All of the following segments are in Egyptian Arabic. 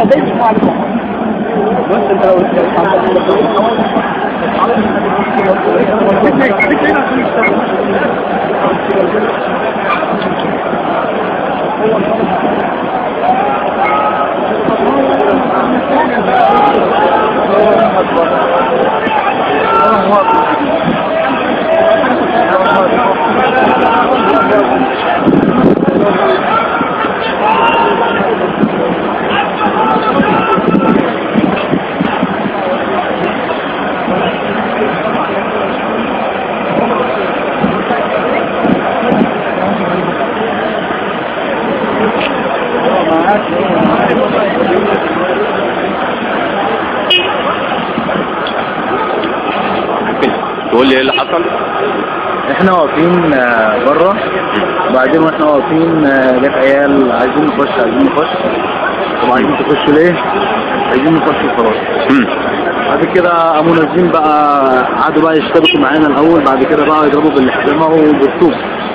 لا زي مش عليك بس انت لو تقول لي ايه اللي حصل؟ احنا واقفين آه، بره وبعدين واحنا واقفين آه، جت عيال عايزين نخش عايزين نخش طب عايزين تخشوا ليه؟ عايزين نخش وخلاص مم. بعد كده قاموا نازلين بقى قعدوا بقى يشتبكوا معانا الاول بعد كده بقى يضربوا بالاحزمه وبالطوب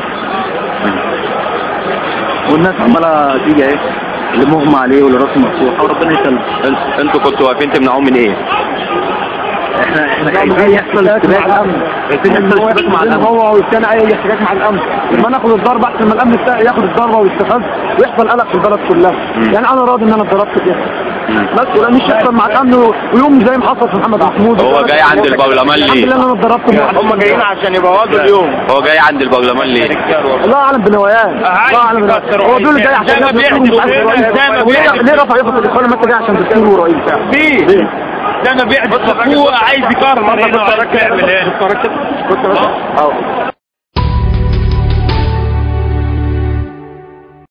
والناس عماله تيجي اهي اللي مغمى عليه واللي راسه مفتوحه وربنا يسلم انت- انتوا كنتوا واقفين تمنعوهم من ايه؟ احنا احنا خايفين يحصل اشتباك خايفين يحصل اشتباك مع الامن هو والثاني اي احتكاك مع الامن لما ناخد الضربه احسن ما الامن بتاعي ياخد الضربه ويستفز ويحصل قلق في البلد كلها يعني انا راضي ان انا اتضربت فيها بس ولا مش يحصل مع الامن ويوم زي ما حصل في محمد محمود هو جاي عند البرلمان الحمد ليه؟ لله ان انا اتضربت هم جايين عشان يبوظوا اليوم هو جاي عند البرلمان ليه؟ الله اعلم بنواياه الله اعلم بنواياه هو دول جاي عشان زي ما ياخدوا بيحدث فلوس وعايز هنا، رئيس. زي ما وليه- بيحدث. ليه رفع يفط الدخول لما انت جاي عشان دستور ورئيس فيه ده ما بيحدث اخوه عايز يكرر كنت ركز كنت ركز